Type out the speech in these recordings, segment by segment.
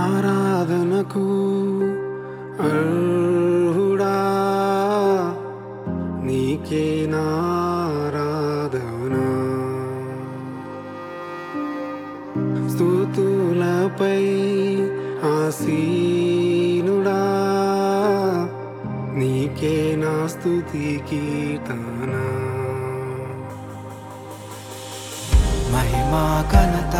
ఆరాధనకు అర్హుడా నీకే నారాధన స్థుతులపై ఆసీనుడా నీకే నా స్తుతి కీర్తన మహిమా ఘనత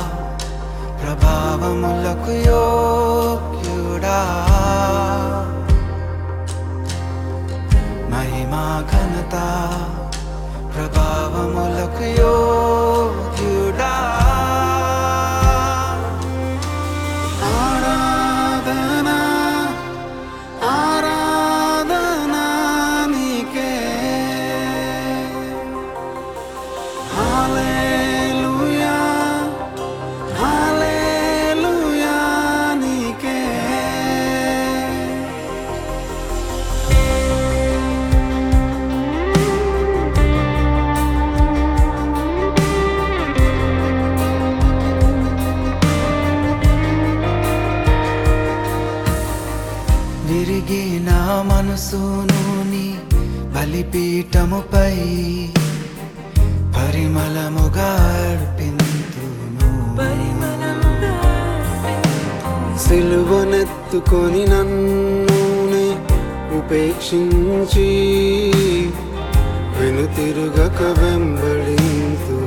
ప్రభావములకు యోగ్యుడా మహిమా ఘనత ప్రభావములకు యోగ్యుడా ఆరాధన ఆరాధన నీకే హల్లెలూయా హల్లెలూయా నీకే విరిగిన మనసును నీ బలిపీఠముపై పరిమళముగా అర్పింతును సిలువనెత్తుకొని నన్నునే ఉపేక్షించి వెనుతిరుగక వెంబడింతు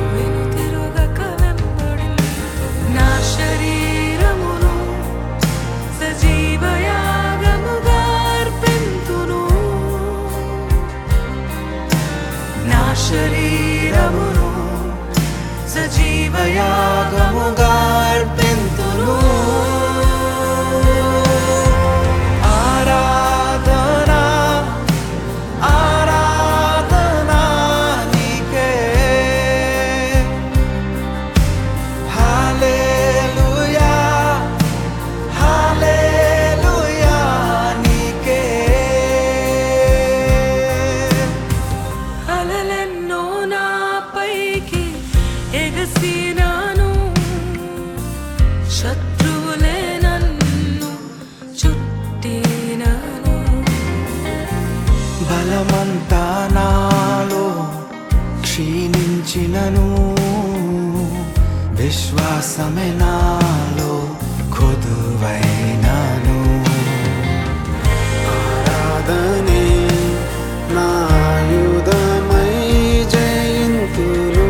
నా శరీరమును సజీవయాగముగా అర్పింతును నా శరీరమును సజీవయాగముగా అర్పింతును ఆరాధన ఆరాధన నీకే హల్లెలూయా హల్లెలూయా నీకే అలలెన్నో నాపైకి ఎగసినాను శత్రువులే నన్ను చుట్టినాను బలమంతా నాలో క్షీణించినను విశ్వాసమే నాలో కొదువైనను ఆరాధనే నాయుధమై జయింతును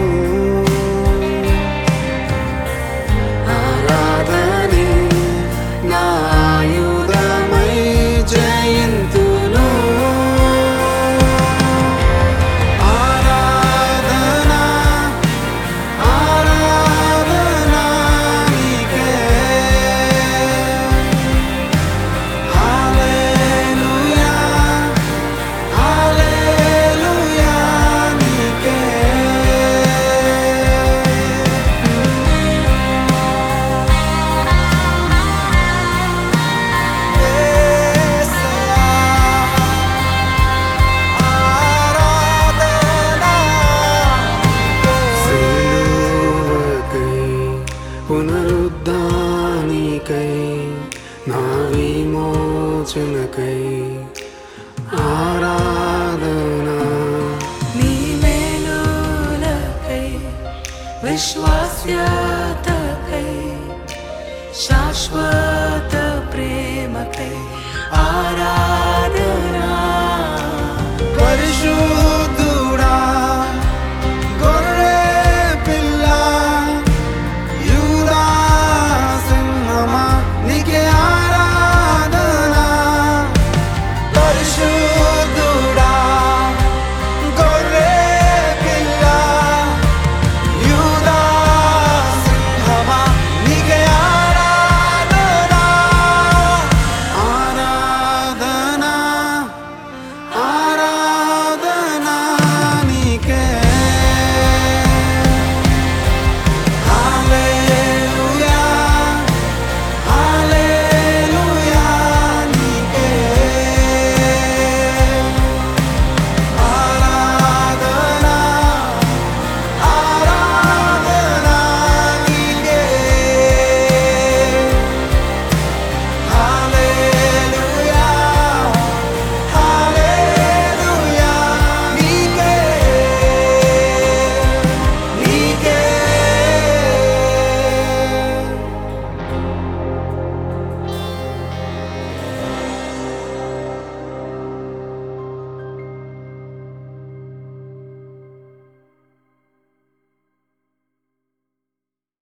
ఆరాధనే నాయుధమై జయింతును ఆరాధన ఆరాధన నీకే హల్లెలూయా హల్లెలూయా నీకే సిలువకై పునరుద్ధానికై నా విమోచనకై ఆరాధన నీ మేలులకై విశ్వాస్యతకై శాశ్వత ప్రేమకై ఆరాధనా పరిశుద్ధ